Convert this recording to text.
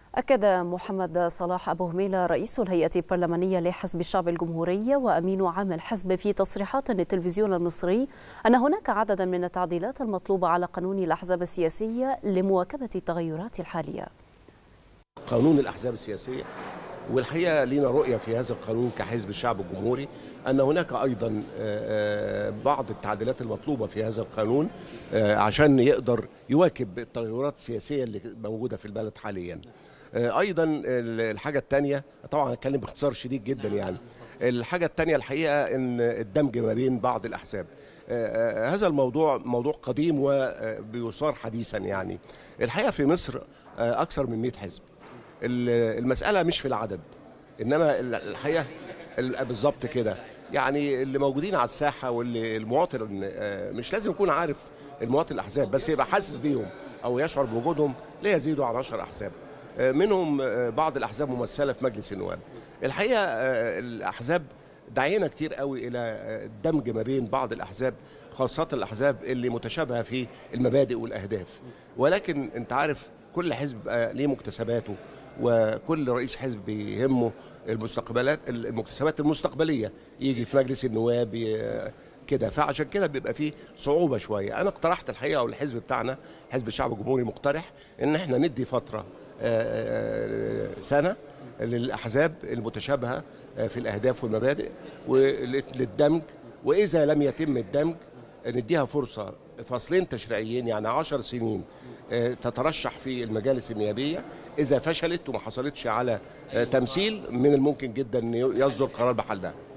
أكد محمد صلاح أبو هميلة رئيس الهيئة البرلمانية لحزب الشعب الجمهوري وأمين عام الحزب في تصريحات للتلفزيون المصري أن هناك عددا من التعديلات المطلوبة على قانون الأحزاب السياسية لمواكبة التغيرات الحالية قانون الأحزاب السياسية والحقيقه لينا رؤيه في هذا القانون كحزب الشعب الجمهوري ان هناك ايضا بعض التعديلات المطلوبه في هذا القانون عشان يقدر يواكب التغيرات السياسيه اللي موجوده في البلد حاليا. ايضا الحاجه الثانيه طبعا هتكلم باختصار شديد جدا يعني الحاجه الثانيه الحقيقه ان الدمج ما بين بعض الاحزاب هذا الموضوع موضوع قديم وبيثار حديثا يعني الحقيقه في مصر اكثر من 100 حزب المسألة مش في العدد إنما الحقيقة بالظبط كده يعني اللي موجودين على الساحة واللي المواطن مش لازم يكون عارف المواطن الأحزاب بس يبقى حاسس بيهم أو يشعر بوجودهم لا يزيدوا عن 10 أحزاب منهم بعض الأحزاب ممثلة في مجلس النواب الحقيقة الأحزاب دعينا كتير قوي الى الدمج ما بين بعض الاحزاب خاصه الاحزاب اللي متشابهه في المبادئ والاهداف ولكن انت عارف كل حزب ليه مكتسباته وكل رئيس حزب بيهمه المستقبلات المكتسبات المستقبليه يجي في مجلس النواب كده فعشان كده بيبقى فيه صعوبه شويه انا اقترحت الحقيقه والحزب بتاعنا حزب الشعب الجمهوري مقترح ان احنا ندي فتره سنه للاحزاب المتشابهه في الاهداف والمبادئ وللدمج واذا لم يتم الدمج نديها فرصه فصلين تشريعيين يعني عشر سنين تترشح في المجالس النيابية إذا فشلت وما حصلتش على تمثيل من الممكن جدا أن يصدر قرار بحلها